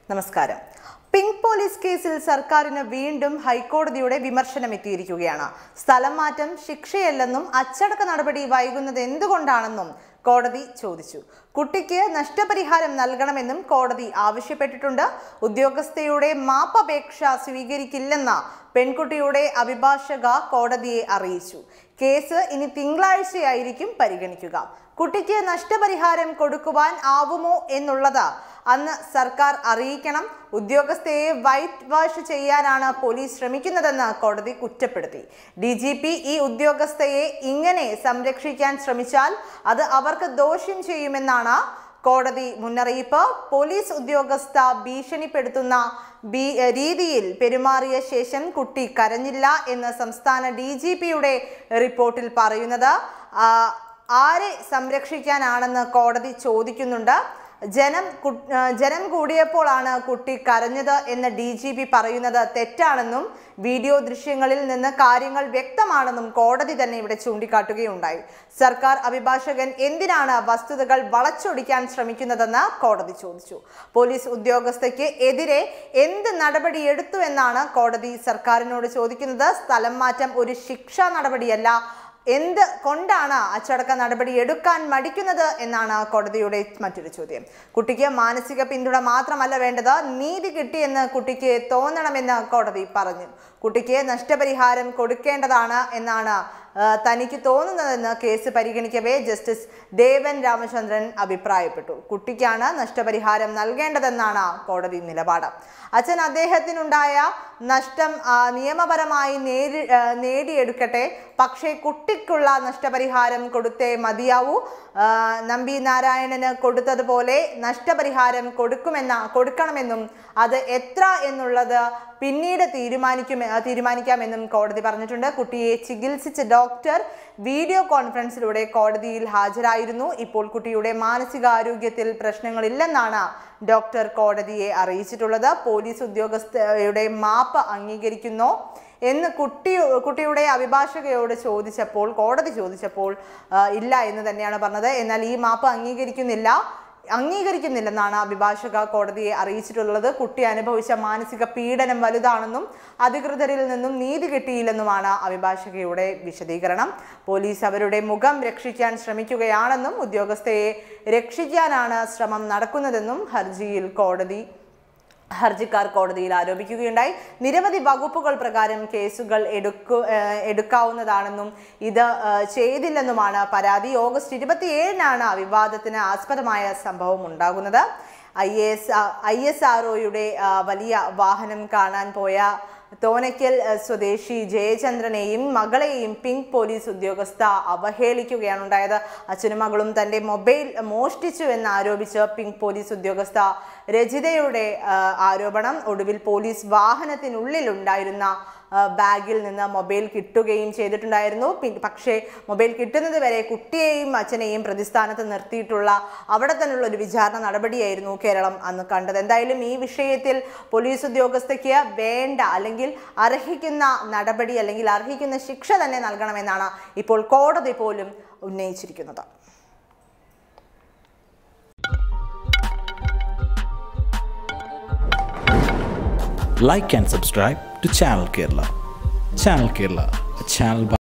നമസ്കാരം pink police കേസിൽ സർക്കാരിന് വീണ്ടും ഹൈക്കോടതിയുടെ വിമർശനം എത്തിയിരിക്കുകയാണ് സ്ഥലം മാറ്റം ശിക്ഷയല്ലെന്നും അച്ചടക്ക നടപടി വൈകുന്നത് എന്തുകൊണ്ടാണെന്നും കോടതി ചോദിച്ചു കുട്ടിക്ക് നഷ്ടപരിഹാരം നൽകണമെന്നും കോടതി ആവശ്യപ്പെട്ടിട്ടുണ്ട് ഉദ്യോഗസ്ഥയുടെ മാപ്പപേക്ഷ സ്വീകരിക്കില്ലെന്ന പെൺകുട്ടിയുടെ അഭിഭാഷക കോടതിയെ അറിയിച്ചു കേസ് ഇനി തിങ്കളാഴ്ചയായിരിക്കും പരിഗണിക്കുക കുട്ടിക്ക് നഷ്ടപരിഹാരം കൊടുക്കുവാൻ ആവുമോ എന്നുള്ളത് അന്ന് സർക്കാർ അറിയിക്കണം ഉദ്യോഗസ്ഥയെ വൈറ്റ് വാഷ് ചെയ്യാനാണ് പോലീസ് ശ്രമിക്കുന്നതെന്ന് കോടതി കുറ്റപ്പെടുത്തി ഡി ജി പി ഈ ഉദ്യോഗസ്ഥയെ ഇങ്ങനെ സംരക്ഷിക്കാൻ ശ്രമിച്ചാൽ അത് അവർക്ക് ദോഷം ചെയ്യുമെന്നാണ് കോടതി മുന്നറിയിപ്പ് പോലീസ് ഉദ്യോഗസ്ഥ ഭീഷണിപ്പെടുത്തുന്ന ബി രീതിയിൽ പെരുമാറിയ ശേഷം കുട്ടി കരഞ്ഞില്ല എന്ന് സംസ്ഥാന ഡി ജി പിയുടെ റിപ്പോർട്ടിൽ പറയുന്നത് ആ, ആരെ സംരക്ഷിക്കാനാണെന്ന് കോടതി ചോദിക്കുന്നുണ്ട് ജനം കു- ആ, ജനം കൂടിയപ്പോഴാണ് കുട്ടി കരഞ്ഞത് എന്ന് ഡി ജി പി പറയുന്നത് തെറ്റാണെന്നും വീഡിയോ ദൃശ്യങ്ങളിൽ നിന്ന് കാര്യങ്ങൾ വ്യക്തമാണെന്നും കോടതി തന്നെ ഇവിടെ ചൂണ്ടിക്കാട്ടുകയുണ്ടായി സർക്കാർ അഭിഭാഷകൻ എന്തിനാണ് വസ്തുതകൾ വളച്ചൊടിക്കാൻ ശ്രമിക്കുന്നതെന്ന് കോടതി ചോദിച്ചു പോലീസ് ഉദ്യോഗസ്ഥയ്ക്ക് എതിരെ എന്ത് നടപടി എടുത്തു എന്നാണ് കോടതി സർക്കാരിനോട് ചോദിക്കുന്നത് സ്ഥലം മാറ്റം ഒരു ശിക്ഷാ നടപടിയല്ല എന്ത് കൊണ്ടാണ് അച്ചടക്ക നടപടി എടുക്കാൻ മടിക്കുന്നത് എന്നാണ് കോടതിയുടെ മറ്റൊരു ചോദ്യം കുട്ടിക്ക് മാനസിക പിന്തുണ മാത്രമല്ല വേണ്ടത് നീതി കിട്ടിയെന്ന് കുട്ടിക്ക് തോന്നണമെന്ന് കോടതി പറഞ്ഞു കുട്ടിക്ക് നഷ്ടപരിഹാരം കൊടുക്കേണ്ടതാണ് എന്നാണ് ആ, തനിക്ക് തോന്നുന്നതെന്ന് കേസ് പരിഗണിക്കവേ ജസ്റ്റിസ് ദേവൻ രാമചന്ദ്രൻ അഭിപ്രായപ്പെട്ടു കുട്ടിക്കാണ് നഷ്ടപരിഹാരം നൽകേണ്ടതെന്നാണ് കോടതി നിലപാട് അച്ഛൻ അദ്ദേഹത്തിനുണ്ടായ നഷ്ടം ആ, നിയമപരമായി നേരി ആ, നേടിയെടുക്കട്ടെ പക്ഷേ കുട്ടിക്കുള്ള നഷ്ടപരിഹാരം കൊടുത്തേ മതിയാവൂ ആ, നമ്പി നാരായണന് കൊടുത്തതുപോലെ നഷ്ടപരിഹാരം കൊടുക്കുമെന്ന കൊടുക്കണമെന്നും അത് എത്ര എന്നുള്ളത് പിന്നീട് തീരുമാനിക്കും തീരുമാനിക്കാമെന്നും കോടതി പറഞ്ഞിട്ടുണ്ട് കുട്ടിയെ ചികിത്സിച്ച ഡോക്ടർ വീഡിയോ കോൺഫറൻസിലൂടെ കോടതിയിൽ ഹാജരായിരുന്നു ഇപ്പോൾ കുട്ടിയുടെ മാനസികാരോഗ്യത്തിൽ പ്രശ്നങ്ങളില്ലെന്നാണ് ഡോക്ടർ കോടതിയെ അറിയിച്ചിട്ടുള്ളത് പോലീസ് ഉദ്യോഗസ്ഥയുടെ മാപ്പ് അംഗീകരിക്കുന്നോ എന്ന് കുട്ടി കുട്ടിയുടെ അഭിഭാഷകയോട് ചോദിച്ചപ്പോൾ കോടതി ചോദിച്ചപ്പോൾ ആ, ഇല്ല എന്ന് തന്നെയാണ് പറഞ്ഞത് എന്നാൽ ഈ മാപ്പ് അംഗീകരിക്കുന്നില്ല അംഗീകരിക്കുന്നില്ലെന്നാണ് അഭിഭാഷക കോടതിയെ അറിയിച്ചിട്ടുള്ളത് കുട്ടി അനുഭവിച്ച മാനസിക പീഡനം വലുതാണെന്നും അധികൃതരിൽ നിന്നും നീതി കിട്ടിയില്ലെന്നുമാണ് അഭിഭാഷകയുടെ വിശദീകരണം പോലീസ് അവരുടെ മുഖം രക്ഷിക്കാൻ ശ്രമിക്കുകയാണെന്നും ഉദ്യോഗസ്ഥയെ രക്ഷിക്കാനാണ് ശ്രമം നടക്കുന്നതെന്നും ഹർജിയിൽ കോടതി ഹർജിക്കാർ കോടതിയിൽ ആരോപിക്കുകയുണ്ടായി നിരവധി വകുപ്പുകൾ പ്രകാരം കേസുകൾ എടുക്കു ഏഹ് എടുക്കാവുന്നതാണെന്നും ഇത് ഏഹ് ചെയ്തില്ലെന്നുമാണ് പരാതി ഓഗസ്റ്റ് ഇരുപത്തിയേഴിനാണ് വിവാദത്തിന് ആസ്പദമായ സംഭവം ഉണ്ടാകുന്നത് I S I S R ഒയുടെ വലിയ വാഹനം കാണാൻ പോയ തോനയ്ക്കൽ ഏഹ് സ്വദേശി ജയചന്ദ്രനെയും മകളെയും പിങ്ക് പോലീസ് ഉദ്യോഗസ്ഥ അവഹേളിക്കുകയാണ് ഉണ്ടായത് അച്ഛനും മകളും തന്റെ മൊബൈൽ മോഷ്ടിച്ചു എന്ന് ആരോപിച്ച് പിങ്ക് പോലീസ് ഉദ്യോഗസ്ഥ രജിതയുടെ ആ, ആരോപണം ഒടുവിൽ പോലീസ് വാഹനത്തിനുള്ളിൽ ഉണ്ടായിരുന്ന ആ, ബാഗിൽ നിന്ന് മൊബൈൽ കിട്ടുകയും ചെയ്തിട്ടുണ്ടായിരുന്നു പി- പക്ഷേ മൊബൈൽ കിട്ടുന്നത് വരെ കുട്ടിയെയും അച്ഛനെയും പ്രതിസ്ഥാനത്ത് നിർത്തിയിട്ടുള്ള അവിടെ തന്നെയുള്ള ഒരു വിചാരണ നടപടിയായിരുന്നു കേരളം അന്ന് കണ്ടത് എന്തായാലും ഈ വിഷയത്തിൽ പോലീസ് ഉദ്യോഗസ്ഥയ്ക്ക് വേണ്ട അല്ലെങ്കിൽ അർഹിക്കുന്ന നടപടി അല്ലെങ്കിൽ അർഹിക്കുന്ന ശിക്ഷ തന്നെ നൽകണമെന്നാണ് ഇപ്പോൾ കോടതി പോലും ഉന്നയിച്ചിരിക്കുന്നത് like and subscribe to Channel Kerala. Channel Kerala, a channel by